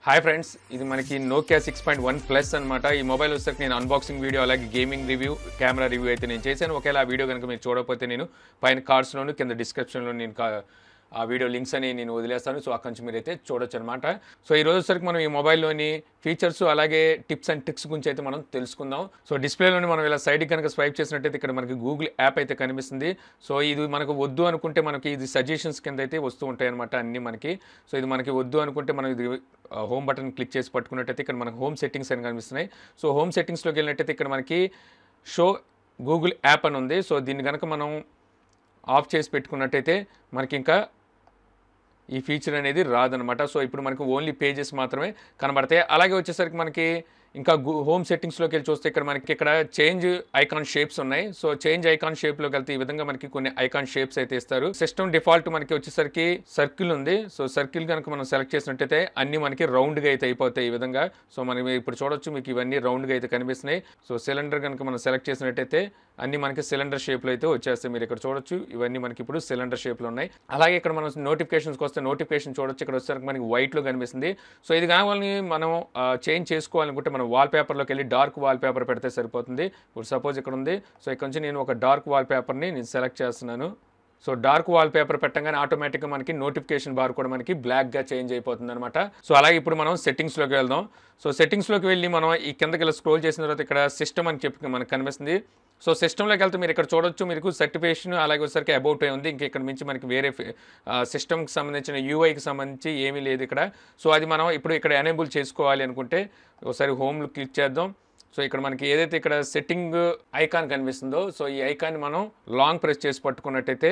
hi friends ఇది మనకి Nokia six point one plus అనమాట ఈ మొబైల్ వచ్చేసరికి నేను అన్బాక్సింగ్ వీడియో అలాగే గేమింగ్ రివ్యూ కెమెరా రివ్యూ అయితే నేను చేశాను ఒకవేళ ఆ వీడియో కనుక మీరు చూడకపోతే నేను పైన కార్డ్స్లోను కింద డిస్క్రిప్షన్లో నేను కా- ఆ వీడియో లింక్స్ అని నేను వదిలేస్తాను సో అక్కడి నుంచి మీరైతే చూడొచ్చు అనమాట సో ఈ రోజు వచ్చేసరికి మనం ఈ మొబైల్లోని ఫీచర్స్ అలాగే టిప్స్ అండ్ ట్రిక్స్ గురించి అయితే మనం తెలుసుకుందాం సో డిస్ప్లేలోని మనం ఇలా సైడ్కి కనుక స్వైప్ చేసినట్టయితే ఇక్కడ మనకి గూగుల్ యాప్ అయితే కనిపిస్తుంది సో ఇది మనకు వద్దు అనుకుంటే మనకి ఇది సజెషన్స్ కింద అయితే వస్తూ ఉంటాయి అనమాట అన్ని మనకి సో ఇది మనకి వద్దు అనుకుంటే మనం ఇది హోమ్ బటన్ క్లిక్ చేసి పట్టుకున్నట్టయితే ఇక్కడ మనకి హోమ్ సెట్టింగ్స్ అని కనిపిస్తున్నాయి సో హోమ్ సెట్టింగ్స్లోకి వెళ్ళినట్టయితే ఇక్కడ మనకి షో గూగుల్ యాప్ అని ఉంది సో దీన్ని కనుక మనం ఆఫ్ చేసి పెట్టుకున్నట్టయితే మనకి ఇంకా ఈ ఫీచర్ అనేది రాదనమాట సో ఇప్పుడు మనకి ఓన్లీ పేజెస్ మాత్రమే కనబడతాయి అలాగే వచ్చేసరికి మనకి ఇంకా హోమ్ సెట్టింగ్స్లోకి వెళ్ళి చూస్తే ఇక్కడ మనకి ఇక్కడ చేంజ్ ఐకాన్ షేప్స్ ఉన్నాయి సో చేంజ్ ఐకాన్ షేప్లోకి వెళ్తే ఈ విధంగా మనకి కొన్ని ఐకాన్ షేప్స్ అయితే ఇస్తారు సిస్టమ్ డిఫాల్ట్ మనకి వచ్చేసరికి సర్కిల్ ఉంది సో సర్కిల్ కనుక మనం సెలెక్ట్ చేసినట్టయితే అన్ని మనకి రౌండ్గా అయితే అయిపోతాయి ఈ విధంగా సో మనం ఇప్పుడు చూడొచ్చు మీకు ఇవన్నీ రౌండ్గా అయితే కనిపిస్తున్నాయి సో సిలిండర్ కనుక మనం సెలెక్ట్ చేసినట్టయితే అన్ని మనకి సిలిండర్ షేప్లో అయితే వచ్చేస్తాయి మీరు ఇక్కడ చూడొచ్చు ఇవన్నీ మనకి ఇప్పుడు సిలిండర్ షేప్లో ఉన్నాయి అలాగే ఇక్కడ మనం నోటిఫికేషన్స్కి వస్తే నోటిఫికేషన్ చూడొచ్చు ఇక్కడ వచ్చేసరికి మనకి వైట్లో కనిపిస్తుంది సో ఇది కావాలని మనం చేంజ్ చేసుకోవాలనుకుంటే మనం వాల్ పేపర్లోకి వెళ్ళి డార్క్ వాల్ పేపర్ పెడితే సరిపోతుంది ఇప్పుడు సపోజ్ ఇక్కడ ఉంది సో ఇక్కడ నుంచి నేను ఒక డార్క్ వాల్ పేపర్ని నేను సెలెక్ట్ చేస్తున్నాను సో డార్క్ వాల్ పేపర్ పెట్టగానే ఆటోమేటిక్గా మనకి నోటిఫికేషన్ బార్ కూడా మనకి బ్లాక్గా చేంజ్ అయిపోతుంది అనమాట సో అలాగే ఇప్పుడు మనం సెట్టింగ్స్లోకి వెళ్దాం సో సెట్టింగ్స్లోకి వెళ్ళి మనం ఈ కిందకి వెళ్ళి స్క్రోల్ చేసిన తర్వాత ఇక్కడ సిస్టమ్ అని చెప్పి మనకు కనిపిస్తుంది సో సిస్టంలోకి వెళ్తే మీరు ఇక్కడ చూడొచ్చు మీకు సర్టిఫికేషన్ అలాగే వచ్చేసరికి అబౌట్ అయి ఉంది ఇంకా ఇక్కడ నుంచి మనకి వేరే సిస్టమ్కి సంబంధించిన యూఐకి సంబంధించి ఏమీ లేదు ఇక్కడ సో అది మనం ఇప్పుడు ఇక్కడ ఎనేబుల్ చేసుకోవాలి అనుకుంటే ఒకసారి హోమ్ క్లిక్ చేద్దాం సో ఇక్కడ మనకి ఏదైతే ఇక్కడ సెట్టింగ్ ఐకాన్ కనిపిస్తుందో సో ఈ ఐకాన్ మనం లాంగ్ ప్రెస్ చేసి పట్టుకున్నట్టయితే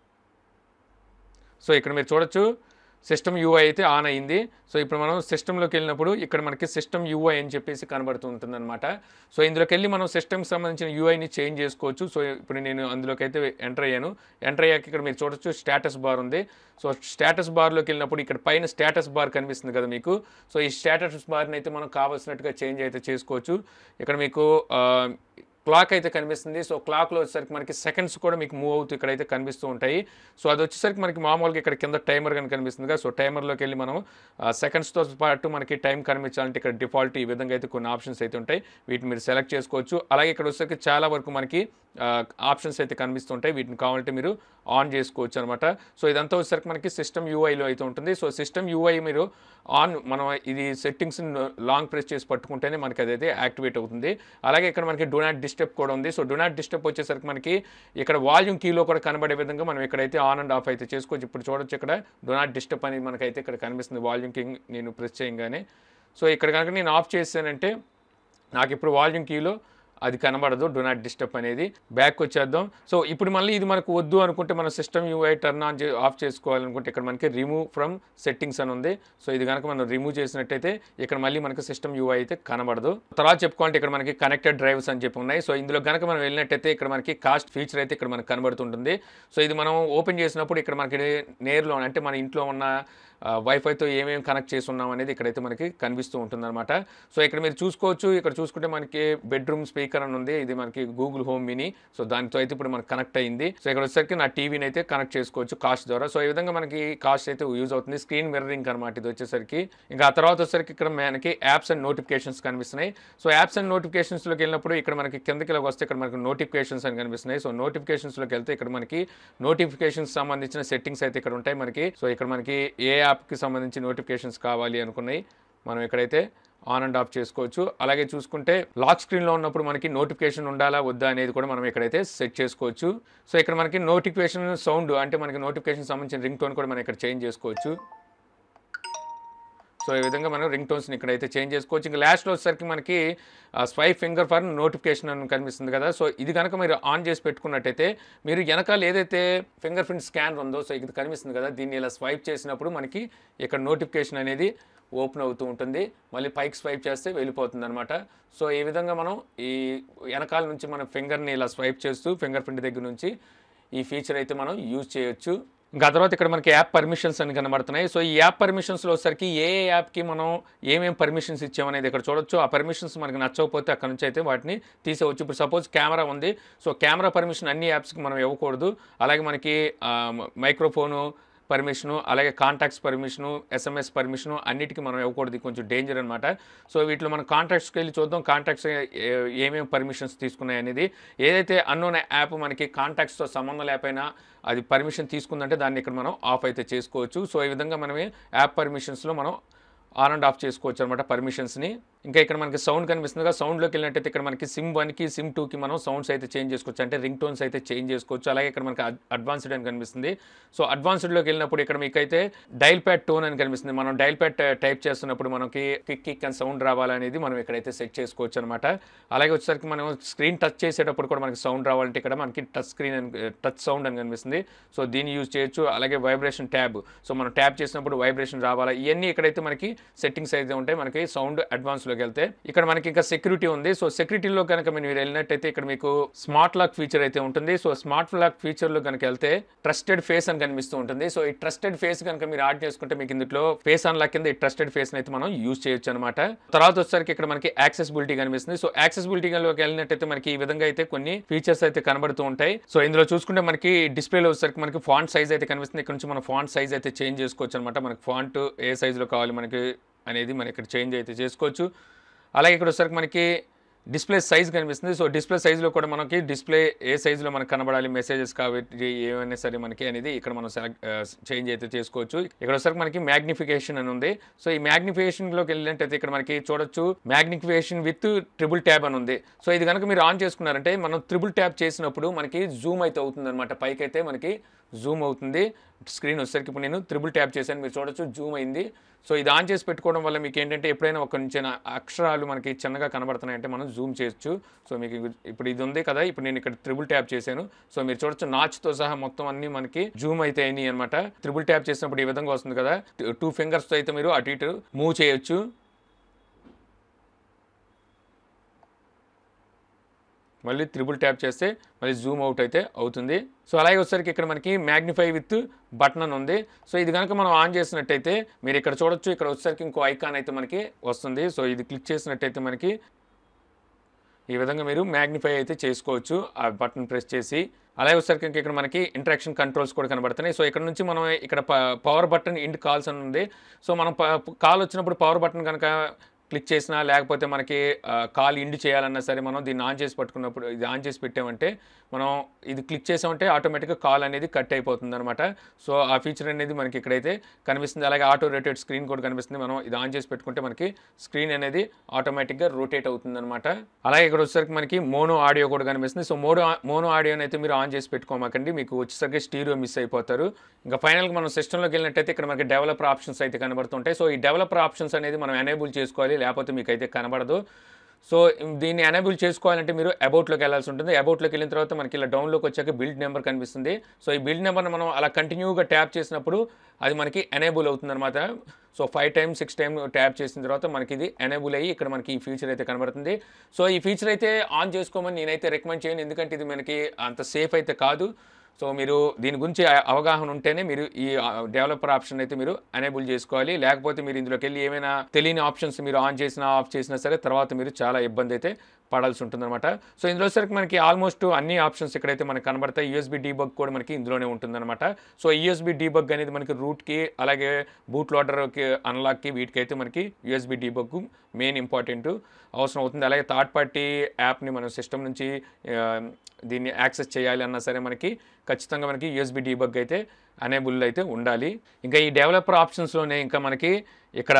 సో ఇక్కడ మీరు చూడొచ్చు సిస్టమ్ యూఐ అయితే ఆన్ అయింది సో ఇప్పుడు మనం సిస్టంలోకి వెళ్ళినప్పుడు ఇక్కడ మనకి సిస్టమ్ యూఐ అని చెప్పేసి కనబడుతూ ఉంటుంది అనమాట సో ఇందులోకి వెళ్ళి మనం సిస్టమ్కి సంబంధించిన యూఐని చేంజ్ చేసుకోవచ్చు సో ఇప్పుడు నేను అందులోకి అయితే ఎంటర్ అయ్యాను ఎంటర్ అయ్యాక ఇక్కడ మీరు చూడొచ్చు స్టేటస్ బార్ ఉంది సో స్టేటస్ బార్లోకి వెళ్ళినప్పుడు ఇక్కడ పైన స్టేటస్ బార్ కనిపిస్తుంది కదా మీకు సో ఈ స్టేటస్ బార్ని అయితే మనం కావాల్సినట్టుగా చేంజ్ అయితే చేసుకోవచ్చు ఇక్కడ మీకు ఆ, క్లాక్ అయితే కనిపిస్తుంది సో క్లాక్లో వచ్చేసరికి మనకి సెకండ్స్ కూడా మీకు మూవ్ అవుతూ ఇక్కడైతే కనిపిస్తూ ఉంటాయి సో అది వచ్చేసరికి మనకి మామూలుగా ఇక్కడ కింద టైమర్ కానీ కనిపిస్తుంది కదా సో టైమర్లోకి వెళ్ళి మనం సెకండ్స్తో పాటు మనకి టైం కనిపించాలంటే ఇక్కడ డిఫాల్ట్ ఈ విధంగా అయితే కొన్ని ఆప్షన్స్ అయితే ఉంటాయి వీటిని మీరు సెలెక్ట్ చేసుకోవచ్చు అలాగే ఇక్కడ వచ్చేసరికి చాలా వరకు మనకి ఆప్షన్స్ అయితే కనిపిస్తుంటాయి వీటిని కావాలంటే మీరు ఆన్ చేసుకోవచ్చు అనమాట సో ఇదంతా వచ్చేసరికి మనకి సిస్టమ్ యూఐలో అయితే ఉంటుంది సో సిస్టమ్ యూఐ మీరు ఆన్ మనం ఇది సెట్టింగ్స్ లాంగ్ ప్రెస్ చేసి పట్టుకుంటేనే మనకి అదైతే యాక్టివేట్ అవుతుంది అలాగే ఇక్కడ మనకి డో నాట్ డిస్టర్బ్ కూడా ఉంది సో డో నాట్ డిస్టర్బ్ వచ్చేసరికి మనకి ఇక్కడ వాల్యూమ్ కీలో కూడా కనబడే విధంగా మనం ఇక్కడైతే ఆన్ అండ్ ఆఫ్ అయితే చేసుకోవచ్చు ఇప్పుడు చూడొచ్చు ఇక్కడ డో నాట్ డిస్టర్బ్ అనేది మనకైతే ఇక్కడ కనిపిస్తుంది వాల్యూమ్ కీ నేను ప్రెస్ చేయగానే సో ఇక్కడ కనుక నేను ఆఫ్ చేశానంటే నాకు ఇప్పుడు వాల్యూమ్ కీలో అది కనబడదు డో నాట్ డిస్టర్బ్ అనేది బ్యాక్ వచ్చేద్దాం సో ఇప్పుడు మళ్ళీ ఇది మనకు వద్దు అనుకుంటే మన system UI turn on off చేసుకోవాలనుకుంటే ఇక్కడ మనకి రిమూవ్ ఫ్రమ్ సెట్టింగ్స్ అని ఉంది సో ఇది కనుక మనం రిమూవ్ చేసినట్టయితే ఇక్కడ మళ్ళీ మనకి సిస్టమ్ యూఐ అయితే కనబడదు తర్వాత చెప్పుకోవాలంటే ఇక్కడ మనకి కనెక్టెడ్ డ్రైవ్స్ అని చెప్పి ఉన్నాయి సో ఇందులో కనుక మనం వెళ్ళినట్టయితే ఇక్కడ మనకి కాస్ట్ ఫీచర్ అయితే ఇక్కడ మనకు కనబడుతుంటుంది సో ఇది మనం ఓపెన్ చేసినప్పుడు ఇక్కడ మనకి నేరులో అంటే మన ఇంట్లో ఉన్న ఆ, వైఫైతో ఏమేమి కనెక్ట్ చేసి ఉన్నాం అనేది ఇక్కడైతే మనకి కనిపిస్తూ ఉంటుందన్నమాట సో ఇక్కడ మీరు చూసుకోవచ్చు ఇక్కడ చూసుకుంటే మనకి బెడ్రూమ్ స్పీకర్ అని ఉంది ఇది మనకి గూగుల్ హోమ్ మినీ సో దానితో అయితే ఇప్పుడు మనకి కనెక్ట్ అయింది సో ఇక్కడ వచ్చేసరికి నా టీవీని అయితే కనెక్ట్ చేసుకోవచ్చు కాస్ట్ ద్వారా సో ఈ విధంగా మనకి కాస్ట్ అయితే యూజ్ అవుతుంది స్క్రీన్ మిర్రరింగ్ అనమాట ఇది వచ్చేసరికి ఇంకా ఆ తర్వాత వచ్చేసరికి ఇక్కడ మనకి యాప్స్ అండ్ నోటిఫికేషన్స్ కనిపిస్తున్నాయి సో యాప్స్ అండ్ నోటిఫికేషన్స్లోకి వెళ్ళినప్పుడు ఇక్కడ మనకి కిందకి ఇలా వస్తే ఇక్కడ మనకి నోటిఫికేషన్స్ అని కనిపిస్తున్నాయి సో నోటిఫికేషన్స్లోకి వెళ్తే ఇక్కడ మనకి నోటిఫికేషన్స్ సంబంధించిన సెట్టింగ్స్ అయితే ఇక్కడ ఉంటాయి మనకి సో ఇక్కడ మనకి ఏ యాప్కి సంబంధించి నోటిఫికేషన్స్ కావాలి అనుకున్నాయి మనం ఇక్కడైతే ఆన్ అండ్ ఆఫ్ చేసుకోవచ్చు అలాగే చూసుకుంటే లాక్ స్క్రీన్లో ఉన్నప్పుడు మనకి నోటిఫికేషన్ ఉండాలా వద్దా అనేది కూడా మనం ఇక్కడైతే సెట్ చేసుకోవచ్చు సో ఇక్కడ మనకి నోటిఫికేషన్ సౌండ్ అంటే మనకి నోటిఫికేషన్ సంబంధించిన రింగ్ టోన్ కూడా మనం ఇక్కడ చేంజ్ చేసుకోవచ్చు సో ఈ విధంగా మనం రింగ్ టోన్స్ని ఇక్కడైతే చేంజ్ చేసుకోవచ్చు ఇంకా లాస్ట్లో వచ్చేసరికి మనకి స్వైప్ ఫింగర్ ఫర్ నోటిఫికేషన్ అని కనిపిస్తుంది కదా సో ఇది కనుక మీరు ఆన్ చేసి పెట్టుకున్నట్టయితే మీరు వెనకాల ఏదైతే ఫింగర్ ప్రింట్ స్కాన్ ఉందో సో ఇది కనిపిస్తుంది కదా దీన్ని ఇలా స్వైప్ చేసినప్పుడు మనకి ఇక్కడ నోటిఫికేషన్ అనేది ఓపెన్ అవుతూ ఉంటుంది మళ్ళీ పైకి స్వైప్ చేస్తే వెళ్ళిపోతుంది అనమాట సో ఈ విధంగా మనం ఈ వెనకాల నుంచి మన ఫింగర్ని ఇలా స్వైప్ చేస్తూ ఫింగర్ ప్రింట్ దగ్గర నుంచి ఈ ఫీచర్ అయితే మనం యూజ్ చేయొచ్చు ఇంకా ఆ తర్వాత ఇక్కడ మనకి యాప్ పర్మిషన్స్ అని కనబడుతున్నాయి సో ఈ యాప్ పర్మిషన్స్లో వచ్చేసరికి ఏ ఏ యాప్కి మనం ఏమేమి పర్మిషన్స్ ఇచ్చామనేది ఇక్కడ చూడొచ్చు ఆ పర్మిషన్స్ మనకి నచ్చకపోతే అక్కడ నుంచి అయితే వాటిని తీసేవచ్చు ఇప్పుడు సపోజ్ కెమెరా ఉంది సో కెమెరా పర్మిషన్ అన్ని యాప్స్కి మనం ఇవ్వకూడదు అలాగే మనకి మైక్రోఫోను పర్మిషను అలాగే కాంటాక్ట్స్ పర్మిషను ఎస్ఎంఎస్ పర్మిషను అన్నిటికీ మనం ఇవ్వకూడదు ఇది కొంచెం డేంజర్ అనమాట సో వీటిలో మనం కాంటాక్ట్స్కి వెళ్ళి చూద్దాం కాంటాక్ట్స్ ఏమేమి పర్మిషన్స్ తీసుకున్నాయి అనేది ఏదైతే అన్నోన్ యాప్ మనకి కాంటాక్ట్స్తో సంబంధం లేకపోయినా అది పర్మిషన్ తీసుకుందంటే దాన్ని ఇక్కడ మనం ఆఫ్ అయితే చేసుకోవచ్చు సో ఈ విధంగా మనం యాప్ పర్మిషన్స్లో మనం ఆన్ అండ్ ఆఫ్ చేసుకోవచ్చు అనమాట పర్మిషన్స్ని ఇంకా ఇక్కడ మనకి సౌండ్ కనిపిస్తుంది కదా సౌండ్లోకి వెళ్ళినట్టయితే ఇక్కడ మనకి సిమ్ వన్కి సిమ్ టూకి మనం సౌండ్స్ అయితే చేంజ్ చేసుకోవచ్చు అంటే రింగ్ టోన్స్ అయితే చేంజ్ చేసుకోవచ్చు అలాగే ఇక్కడ మనకి అడ్వాన్స్డ్ అని కనిపిస్తుంది సో అడ్వాన్స్డ్లోకి వెళ్ళినప్పుడు ఇక్కడ మీకు అయితే డైల్ ప్యాడ్ టోన్ అని కనిపిస్తుంది మనం డైల్ ప్యాడ్ టైప్ చేస్తున్నప్పుడు మనకి కిక్ కిక్ అని సౌండ్ రావాలనేది మనం ఇక్కడైతే సెట్ చేసుకోవచ్చు అనమాట అలాగే వచ్చేసరికి మనం స్క్రీన్ టచ్ చేసేటప్పుడు కూడా మనకి సౌండ్ రావాలంటే ఇక్కడ మనకి టచ్ స్క్రీన్ అని టచ్ సౌండ్ అని కనిపిస్తుంది సో దీన్ని యూజ్ చేయొచ్చు అలాగే వైబ్రేషన్ ట్యాబ్ సో మనం ట్యాప్ చేసినప్పుడు వైబ్రేషన్ రావాలా ఇవన్నీ ఇక్కడైతే మనకి సెట్టింగ్స్ అయితే ఉంటాయి మనకి సౌండ్ అడ్వాన్స్లోకి వెళ్తే ఇక్కడ మనకి ఇంకా సెక్యూరిటీ ఉంది సో సెక్యూరిటీలో కనుక మీరు వెళ్ళినట్టయితే ఇక్కడ మీకు స్మార్ట్ లాక్ ఫీచర్ అయితే ఉంటుంది సో స్మార్ట్ లాక్ ఫీచర్లో కనుక వెళ్తే ట్రస్టెడ్ ఫేస్ అని కనిపిస్తూ ఉంటుంది సో ఈ ట్రస్టెడ్ ఫేస్ కనుక మీరు యాడ్ చేసుకుంటే మీకు ఇందులో ఫేస్ ఆన్ లాక్ కింద ఈ ట్రస్టెడ్ ఫేస్ అయితే మనం యూజ్ చేయొచ్చు అనమాట తర్వాత వచ్చేసరికి ఇక్కడ మనకి యాక్సెసిబిలిటీ కనిపిస్తుంది సో యాక్సెసిబిలిటీలోకి వెళ్ళినట్టయితే మనకి ఈ విధంగా అయితే కొన్ని ఫీచర్స్ అయితే కనబడుతూ ఉంటాయి సో ఇందులో చూసుకుంటే మనకి డిస్ప్లేలో వచ్చేసరికి మనకి ఫాంట్ సైజ్ అయితే కనిపిస్తుంది ఇక్కడ నుంచి మనం ఫాంట్ సైజ్ అయితే చేంజ్ చేసుకోవచ్చు అనమాట మనకి ఫాంట్ ఏ సైజులో కావాలి మనకి అనేది మనం ఇక్కడ చేంజ్ అయితే చేసుకోవచ్చు అలాగే ఇక్కడ వచ్చేసరికి మనకి డిస్ప్లే సైజ్ కనిపిస్తుంది సో డిస్ప్లే సైజులో కూడా మనకి డిస్ప్లే ఏ సైజులో మనకు కనబడాలి మెసేజెస్ కాబట్టి ఏమైనా సరే మనకి అనేది ఇక్కడ మనం సెలెక్ట్ చేంజ్ అయితే చేసుకోవచ్చు ఇక్కడ వచ్చేసరికి మనకి మ్యాగ్నిఫికేషన్ అని ఉంది సో ఈ మ్యాగ్నిఫికేషన్లోకి వెళ్ళినట్టయితే ఇక్కడ మనకి చూడొచ్చు మ్యాగ్నిఫికేషన్ విత్ ట్రిపుల్ ట్యాబ్ అని ఉంది సో ఇది కనుక మీరు ఆన్ చేసుకున్నారంటే మనం ట్రిపుల్ ట్యాబ్ చేసినప్పుడు మనకి జూమ్ అయితే అవుతుంది అనమాట పైకి అయితే మనకి జూమ్ అవుతుంది స్క్రీన్ వచ్చేసరికి ఇప్పుడు నేను త్రిబుల్ ట్యాప్ చేశాను మీరు చూడొచ్చు జూమ్ అయింది సో ఇది ఆన్ చేసి పెట్టుకోవడం వల్ల మీకు ఏంటంటే ఎప్పుడైనా ఒక చిన్న అక్షరాలు మనకి చిన్నగా కనబడుతున్నాయంటే మనం జూమ్ చేయొచ్చు సో మీకు ఇప్పుడు ఇది ఉంది కదా ఇప్పుడు నేను ఇక్కడ త్రిబుల్ ట్యాప్ చేశాను సో మీరు చూడొచ్చు నాచ్తో సహా మొత్తం అన్ని మనకి జూమ్ అయితే అయినాయి అనమాట త్రిబుల్ ట్యాప్ చేసినప్పుడు ఈ విధంగా వస్తుంది కదా టూ ఫింగర్స్తో అయితే మీరు అటు ఇటు మూవ్ చేయొచ్చు మళ్ళీ త్రిబుల్ ట్యాప్ చేస్తే మళ్ళీ జూమ్ అవుట్ అయితే అవుతుంది సో అలాగే వచ్చేసరికి ఇక్కడ మనకి మ్యాగ్నిఫై విత్ బటన్ అని ఉంది సో ఇది కనుక మనం ఆన్ చేసినట్టయితే మీరు ఇక్కడ చూడొచ్చు ఇక్కడ వచ్చేసరికి ఇంకో ఐకాన్ అయితే మనకి వస్తుంది సో ఇది క్లిక్ చేసినట్టయితే మనకి ఈ విధంగా మీరు మ్యాగ్నిఫై అయితే చేసుకోవచ్చు ఆ బటన్ ప్రెస్ చేసి అలాగే వచ్చేసరికి ఇంక ఇక్కడ మనకి ఇంటరాక్షన్ కంట్రోల్స్ కూడా కనబడుతున్నాయి సో ఇక్కడ నుంచి మనం ఇక్కడ పవర్ బటన్ ఇండ్ కాల్స్ అని ఉంది సో మనం కాల్ వచ్చినప్పుడు పవర్ బటన్ కనుక క్లిక్ చేసినా లేకపోతే మనకి కాల్ ఇండి చేయాలన్నా సరే మనం దీన్ని ఆన్ చేసి పట్టుకున్నప్పుడు ఇది ఆన్ చేసి పెట్టామంటే మనం ఇది క్లిక్ చేసామంటే ఆటోమేటిక్గా కాల్ అనేది కట్ అయిపోతుంది అనమాట సో ఆ ఫీచర్ అనేది మనకి ఇక్కడైతే కనిపిస్తుంది అలాగే ఆటో రొటేట్ స్క్రీన్ కూడా కనిపిస్తుంది మనం ఇది ఆన్ చేసి పెట్టుకుంటే మనకి స్క్రీన్ అనేది ఆటోమేటిక్గా రొటేట్ అవుతుంది అనమాట అలాగే ఇక్కడ వచ్చేసరికి మనకి మోనో ఆడియో కూడా కనిపిస్తుంది సో మోనో మోనో ఆడియోని అయితే మీరు ఆన్ చేసి పెట్టుకోమాకండి మీకు వచ్చేసరికి స్టీరియో మిస్ అయిపోతారు ఇంకా ఫైనల్గా మనం సిస్టంలోకి వెళ్ళినట్టయితే ఇక్కడ మనకి డెవలపర్ ఆప్షన్స్ అయితే కనబడుతుంటాయి సో ఈ డెవలపర్ ఆప్షన్స్ అనేది మనం ఎనేబుల్ చేసుకోవాలి లేకపోతే మీకు అయితే కనబడదు సో దీన్ని ఎనేబుల్ చేసుకోవాలంటే మీరు అబౌట్లోకి వెళ్ళాల్సి ఉంటుంది అబౌట్లోకి వెళ్ళిన తర్వాత మనకి ఇలా డౌన్లోకి వచ్చాక బిల్డ్ నెంబర్ కనిపిస్తుంది సో ఈ బిల్డ్ నెంబర్ని మనం అలా కంటిన్యూగా ట్యాప్ చేసినప్పుడు అది మనకి ఎనేబుల్ అవుతుంది అనమాట so five time six time tap చేసిన తర్వాత మనకి ఇది ఎనేబుల్ అయ్యి ఇక్కడ మనకి ఈ ఫీచర్ అయితే కనబడుతుంది సో ఈ ఫీచర్ అయితే ఆన్ చేసుకోమని నేనైతే రికమెండ్ చేయను ఎందుకంటే ఇది మనకి అంత సేఫ్ అయితే కాదు సో మీరు దీని గురించి అవగాహన ఉంటేనే మీరు ఈ డెవలపర్ ఆప్షన్ అయితే మీరు ఎనేబుల్ చేసుకోవాలి లేకపోతే మీరు ఇందులోకి వెళ్ళి ఏమైనా తెలియని ఆప్షన్స్ మీరు ఆన్ చేసినా ఆఫ్ చేసినా సరే తర్వాత మీరు చాలా ఇబ్బంది అయితే పడాల్సి ఉంటుందన్నమాట సో ఇందులో సరికి మనకి ఆల్మోస్ట్ అన్ని ఆప్షన్స్ ఇక్కడైతే మనకి కనబడతాయి యూఎస్బీ డీబగ్ కూడా మనకి ఇందులోనే ఉంటుందన్నమాట సో యూఎస్బీ డీబగ్ అనేది మనకి రూట్కి అలాగే బూట్ లోడర్కి అన్లాక్కి వీటికైతే మనకి యూఎస్బీ డీబగ్ మెయిన్ ఇంపార్టెంట్ అవసరం అవుతుంది అలాగే థర్డ్ పార్టీ యాప్ని మనం సిస్టమ్ నుంచి దీన్ని యాక్సెస్ చేయాలి అన్నా సరే మనకి ఖచ్చితంగా మనకి యూఎస్బీ డీబగ్ అయితే అనేబుల్ అయితే ఉండాలి ఇంకా ఈ డెవలపర్ ఆప్షన్స్లోనే ఇంకా మనకి ఇక్కడ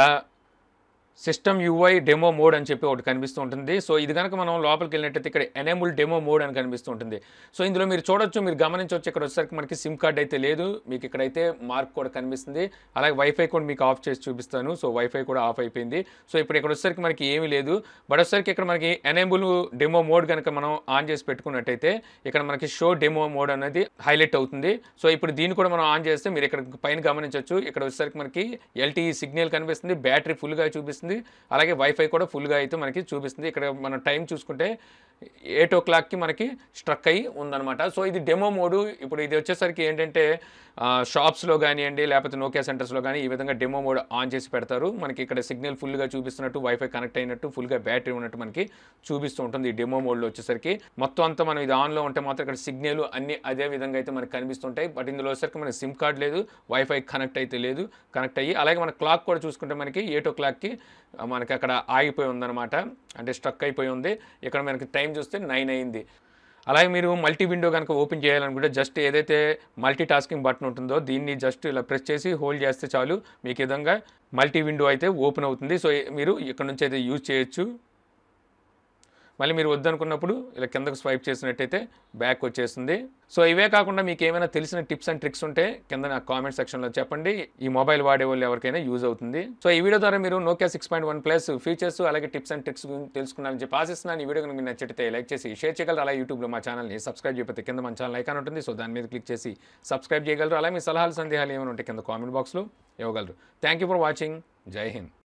సిస్టమ్ యూఐ డెమో మోడ్ అని చెప్పి ఒకటి కనిపిస్తూ ఉంటుంది సో ఇది కనుక మనం లోపలికి వెళ్ళినట్టయితే ఇక్కడ ఎనేబుల్ డెమో మోడ్ అని కనిపిస్తూ ఉంటుంది సో ఇందులో మీరు చూడొచ్చు మీరు గమనించవచ్చు ఇక్కడ వచ్చేసరికి మనకి సిమ్ కార్డ్ అయితే లేదు మీకు ఇక్కడైతే మార్క్ కూడా కనిపిస్తుంది అలాగే వైఫై కూడా మీకు ఆఫ్ చేసి చూపిస్తాను సో వైఫై కూడా ఆఫ్ అయిపోయింది సో ఇప్పుడు ఇక్కడ వచ్చేసరికి మనకి ఏమీ లేదు బట్ వచ్చేసరికి ఇక్కడ మనకి ఎనేబుల్ డెమో మోడ్ కనుక మనం ఆన్ చేసి పెట్టుకున్నట్టయితే ఇక్కడ మనకి షో డెమో మోడ్ అనేది హైలైట్ అవుతుంది సో ఇప్పుడు దీన్ని కూడా మనం ఆన్ చేస్తే మీరు ఇక్కడ పైన గమనించవచ్చు ఇక్కడ వచ్చేసరికి మనకి ఎల్టీఈ సిగ్నల్ కనిపిస్తుంది బ్యాటరీ ఫుల్గా చూపిస్తుంది అలాగే వైఫై కూడా ఫుల్గా అయితే మనకి చూపిస్తుంది ఇక్కడ మనం టైం చూసుకుంటే ఎయిట్ ఓ క్లాక్కి మనకి స్ట్రక్ అయ్యి ఉందన్నమాట సో ఇది డెమో మోడు ఇప్పుడు ఇది వచ్చేసరికి ఏంటంటే షాప్స్లో కానివ్వండి లేకపోతే నోకియా సెంటర్స్లో కానీ ఈ విధంగా డెమో మోడ్ ఆన్ చేసి పెడతారు మనకి ఇక్కడ సిగ్నల్ ఫుల్గా చూపిస్తున్నట్టు వైఫై కనెక్ట్ అయినట్టు ఫుల్గా బ్యాటరీ ఉన్నట్టు మనకి చూపిస్తూ ఉంటుంది ఈ డెమో మోడ్లో వచ్చేసరికి మొత్తం అంతా మనం ఇది ఆన్లో ఉంటే మాత్రం ఇక్కడ సిగ్నల్ అన్ని అదే విధంగా అయితే మనకి కనిపిస్తుంటాయి బట్ ఇందులో వచ్చేసరికి మనకి సిమ్ కార్డ్ లేదు వైఫై కనెక్ట్ అయితే లేదు కనెక్ట్ అయ్యి అలాగే మన క్లాక్ కూడా చూసుకుంటే మనకి ఎయిట్ ఓ క్లాక్కి మనకి అక్కడ ఆగిపోయి ఉందన్నమాట అంటే స్ట్రక్ అయిపోయి ఉంది ఇక్కడ మనకి టైం చూస్తే నైన్ అయింది అలాగే మీరు మల్టీ విండో కనుక ఓపెన్ చేయాలనుకుంటే జస్ట్ ఏదైతే మల్టీ టాస్కింగ్ బటన్ ఉంటుందో దీన్ని జస్ట్ ఇలా ప్రెస్ చేసి హోల్డ్ చేస్తే చాలు మీకు ఈ విధంగా మల్టీ విండో అయితే ఓపెన్ అవుతుంది సో మీరు ఇక్కడ నుంచి అయితే యూజ్ చేయొచ్చు మళ్ళీ మీరు వద్దనుకున్నప్పుడు ఇలా కిందకు స్వైప్ చేసినట్టయితే బ్యాక్ వచ్చేస్తుంది సో ఇవే కాకుండా మీకు ఏమైనా తెలిసిన టిప్స్ అండ్ ట్రిక్స్ ఉంటే కింద నా కామెంట్ సెక్షన్లో చెప్పండి ఈ మొబైల్ వాడే వాళ్ళు ఎవరికైనా యూజ్ అవుతుంది సో ఈ వీడియో ద్వారా మీరు Nokia six point one plus features అలాగే టిప్స్ అండ్ ట్రిక్స్ గురించి తెలుసుకున్నారని చెప్పి ఆశిస్తున్నాను ఈ వీడియో కనుక మీకు నచ్చితే లైక్ చేసి షేర్ చేయగలరు అలాగే యూట్యూబ్లో మా ఛానల్ని సబ్స్క్రైబ్ చేయకపోతే కింద మన ఛానల్ ఐకాన్ ఉంటుంది సో దాని మీద క్లిక్ చేసి సబ్స్క్రైబ్ చేయగలరు అలాగే మీ సలహాలు సందేహాలు ఏమైనా ఉంటే కింద కామెంట్ బాక్స్లో ఇవ్వగలరు థ్యాంక్ యూ ఫర్ వాచింగ్ జై హింద్